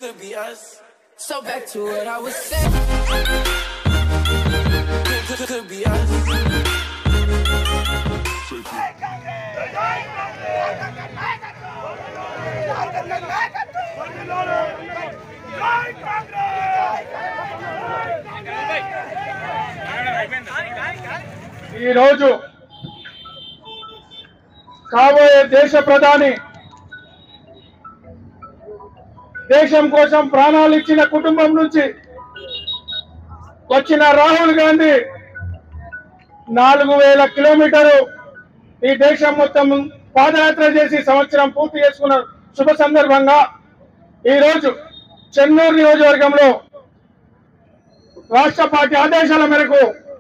Could be us. So back to what I was saying. Could, could, could be us. ఈరోజు కాబోయే దేశ ప్రధాని దేశం కోసం ప్రాణాలు ఇచ్చిన కుటుంబం నుంచి వచ్చిన రాహుల్ గాంధీ నాలుగు వేల కిలోమీటరు ఈ దేశం మొత్తం పాదయాత్ర చేసి సంవత్సరం పూర్తి చేసుకున్న శుభ సందర్భంగా ఈరోజు చెన్నూరు నియోజకవర్గంలో రాష్ట్ర పార్టీ ఆదేశాల మేరకు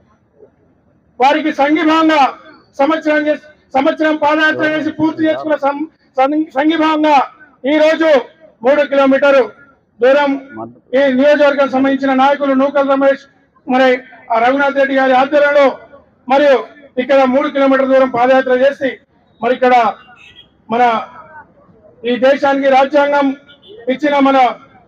వారికి సంఘీభావంగా సంవత్సరం చేసి- సంవత్సరం పాదయాత్ర చేసి పూర్తి చేసుకున్న సం- సం- సంఘీభావంగా ఈ రోజు మూడు కిలోమీటరు దూరం ఈ నియోజకవర్గం సంబంధించిన నాయకులు నూకల్ రమేష్ మరి ఆ రఘునాథ్ రెడ్డి గారి ఆధ్వర్యంలో మరియు ఇక్కడ మూడు కిలోమీటర్ల దూరం పాదయాత్ర చేసి మరి ఇక్కడ మన ఈ దేశానికి రాజ్యాంగం ఇచ్చిన మన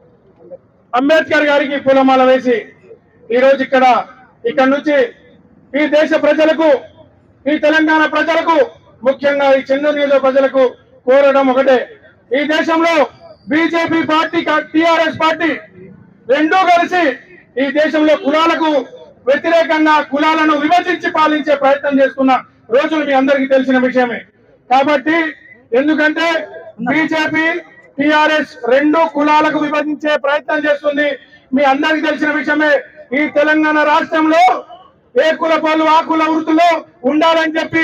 అంబేద్కర్ గారికి పూలమాల వేసి ఈ రోజు ఇక్కడ ఇక్కడ నుంచి ఈ దేశ ప్రజలకు ఈ తెలంగాణ ప్రజలకు ముఖ్యంగా ఈ చెన్నూరు నియోజక ప్రజలకు కోరడం ఒకటే ఈ దేశంలో బీజేపీ పార్టీ టిఆర్ఎస్ పార్టీ రెండూ కలిసి ఈ దేశంలో కులాలకు వ్యతిరేకంగా కులాలను విభజించి పాలించే ప్రయత్నం చేస్తున్న రోజులు మీ అందరికీ తెలిసిన విషయమే కాబట్టి ఎందుకంటే బీజేపీ టిఆర్ఎస్ రెండు కులాలకు విభజించే ప్రయత్నం చేస్తుంది మీ అందరికీ తెలిసిన విషయమే ఈ తెలంగాణ రాష్ట్రంలో ఏ కుల పనులు ఆ కుల వృత్తిలో ఉండాలని చెప్పి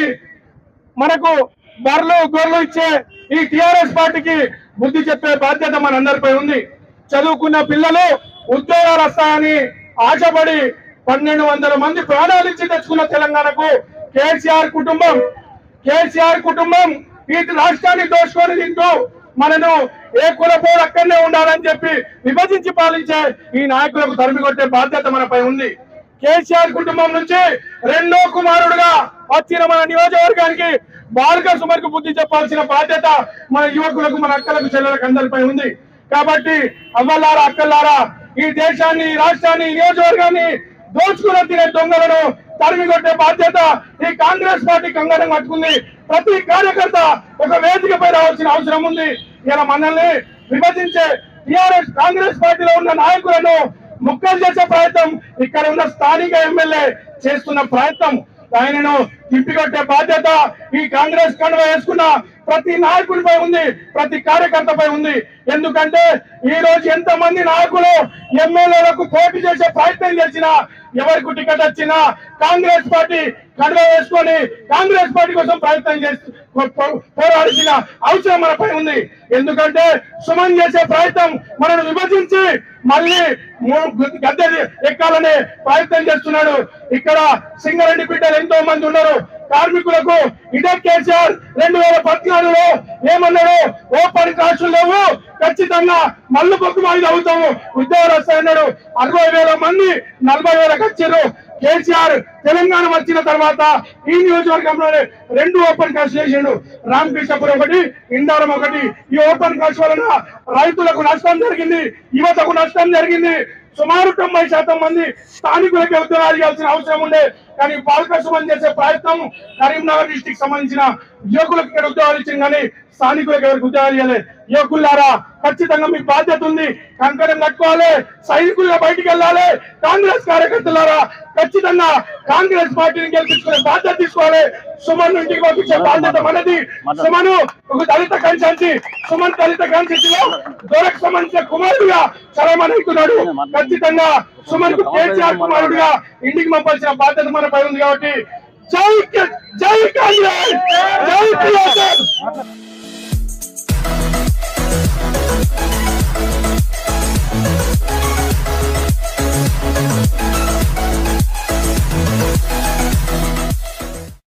మనకు బర్లు గొర్రెలు ఇచ్చే ఈ టిఆర్ఎస్ పార్టీకి బుద్ధి చెప్పే బాధ్యత మనందరిపై ఉంది చదువుకున్న పిల్లలు ఉద్యోగాలు వస్తాయని ఆశపడి పన్నెండు వందల మంది ప్రాణాలు ఇచ్చి తెచ్చుకున్న తెలంగాణకు కేసీఆర్ కుటుంబం కేసీఆర్ కుటుంబం ఈ రాష్ట్రాన్ని దోచుకొని తింటూ మనను ఏ కులపోడు అక్కడనే ఉండాలని చెప్పి విభజించి పాలించే ఈ నాయకులకు తరిమి కొట్టే బాధ్యత మనపై ఉంది కేసీఆర్ కుటుంబం నుంచి రెండో కుమారుడుగా వచ్చిన మన నియోజకవర్గానికి బాలిక సుమర్కు బుద్ధి చెప్పాల్సిన బాధ్యత మన యువకులకు మన అక్కలకు చెల్లెలకు అందరిపై ఉంది కాబట్టి అవ్వలారా అక్కలారా ఈ దేశాన్ని ఈ రాష్ట్రాన్ని ఈ నియోజకవర్గాన్ని దోచుకుని తినే దొంగలను తరిమి కొట్టే బాధ్యత ఈ కాంగ్రెస్ పార్టీ కంగనం కట్టుకుంది ప్రతి కార్యకర్త ఒక వేదికపై రావాల్సిన అవసరం ఉంది ఇలా మనల్ని విభజించే టిఆర్ఎస్ కాంగ్రెస్ పార్టీలో ఉన్న నాయకులను ముక్కలు చేసే ప్రయత్నం ఇక్కడ ఉన్న స్థానిక ఎమ్మెల్యే చేస్తున్న ప్రయత్నం ఆయనను తిప్పికొట్టే బాధ్యత ఈ కాంగ్రెస్ కండువ వేసుకున్న ప్రతి నాయకుడిపై ఉంది ప్రతి కార్యకర్తపై ఉంది ఎందుకంటే ఈ రోజు ఎంత మంది నాయకులు ఎమ్మెల్యేలకు పోటీ చేసే ప్రయత్నం చేసినా ఎవరికి టికెట్ వచ్చినా కాంగ్రెస్ పార్టీ కండువ వేసుకొని కాంగ్రెస్ పార్టీ కోసం ప్రయత్నం చేస్తూ పో- పోరాడాల్సిన అవసరం మనపై ఉంది ఎందుకంటే సుమన్ చేసే ప్రయత్నం మనను విభజించి మళ్ళీ మూ- గద్దె ఎక్కాలనే ప్రయత్నం చేస్తున్నాడు ఇక్కడ సింగరెడ్డి బిడ్డలు ఎంతో మంది ఉన్నారు కార్మికులకు ఇదే కేసీఆర్ రెండు వేల పద్నాలుగులో ఏమన్నాడు ఓపెన్ కాస్టులు లేవు ఖచ్చితంగా మల్లు పొక్కు మాది అవుతాము ఉద్యోగాలు వస్తాయన్నాడు అరవై వేల మంది నలభై వేలకు వచ్చారు కేసీఆర్ తెలంగాణ వచ్చిన తర్వాత ఈ నియోజకవర్గంలోనే రెండు ఓపెన్ కాస్ట్ చేసిండు రామకృష్ణపురం ఒకటి ఇందారం ఒకటి ఈ ఓపెన్ కాస్ట్ వలన రైతులకు నష్టం జరిగింది యువతకు నష్టం జరిగింది సుమారు తొంభై శాతం మంది స్థానికులకి ఉద్యోగాలు ఇవ్వాల్సిన అవసరం ఉండే కానీ బాలకృష్ణ చేసే ప్రయత్నం కరీంనగర్ డిస్టిక్ సంబంధించిన యువకులకు ఇక్కడ ఉద్యోగాలు ఇచ్చింది కానీ స్థానికులకు ఎవరికి ఉద్యోగాలు ఇవ్వలేదు యువకులారా ఖచ్చితంగా మీ బాధ్యత ఉంది కంకణం కట్టుకోవాలి సైనికులుగా బయటికి వెళ్ళాలి కాంగ్రెస్ కార్యకర్తలారా ఖచ్చితంగా కాంగ్రెస్ పార్టీని గెలిపించుకునే బాధ్యత తీసుకోవాలి సుమన్ ఇంటికి పంపించే బాధ్యత మనది సుమను ఒక దళిత కన్సల్టీ సుమన్ దళిత కన్సల్టీలో దొరకు సంబంధించిన కుమారుడుగా చలమనవుతున్నాడు ఖచ్చితంగా సుమన్ కు కేసీఆర్ కుమారుడుగా ఇంటికి పంపాల్సిన బాధ్యత మనపై ఉంది కాబట్టి జై కే- జై కాంగ్రెస్ జై టీఆర్ఎస్